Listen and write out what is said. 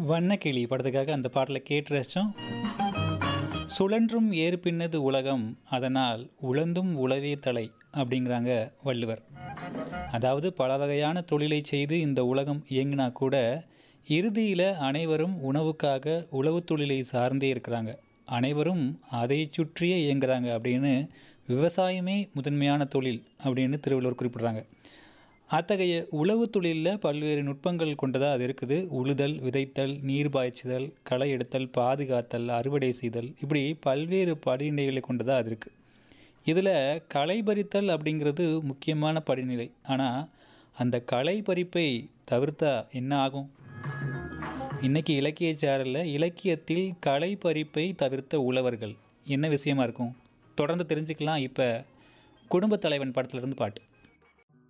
வண்ணக்கிளி படத்துக்காக அந்த பாடலை கேட்டு ரசித்தோம் சுழன்றும் ஏறு பின்னது உலகம் அதனால் உழந்தும் உழவே தலை அப்படிங்கிறாங்க வள்ளுவர் அதாவது பல வகையான தொழிலை செய்து இந்த உலகம் இயங்கினா கூட இறுதியில் அனைவரும் உணவுக்காக உழவுத் தொழிலை சார்ந்தே இருக்கிறாங்க அனைவரும் அதை சுற்றியே இயங்குறாங்க அப்படின்னு விவசாயமே முதன்மையான தொழில் அப்படின்னு திருவள்ளுவர் குறிப்பிட்றாங்க அத்தகைய உழவு தொழிலில் பல்வேறு நுட்பங்கள் கொண்டதாக அது இருக்குது உழுதல் விதைத்தல் நீர் பாய்ச்சுதல் களை எடுத்தல் பாதுகாத்தல் அறுவடை செய்தல் இப்படி பல்வேறு படிநிலைகளை கொண்டதாக அது இருக்குது இதில் களை பறித்தல் அப்படிங்கிறது முக்கியமான படிநிலை ஆனால் அந்த களை பறிப்பை தவிர்த்தா என்ன ஆகும் இன்னைக்கு இலக்கிய சாரலில் இலக்கியத்தில் களை பறிப்பை தவிர்த்த உழவர்கள் என்ன விஷயமா இருக்கும் தொடர்ந்து தெரிஞ்சுக்கலாம் இப்போ குடும்பத் தலைவன் படத்துலேருந்து பாட்டு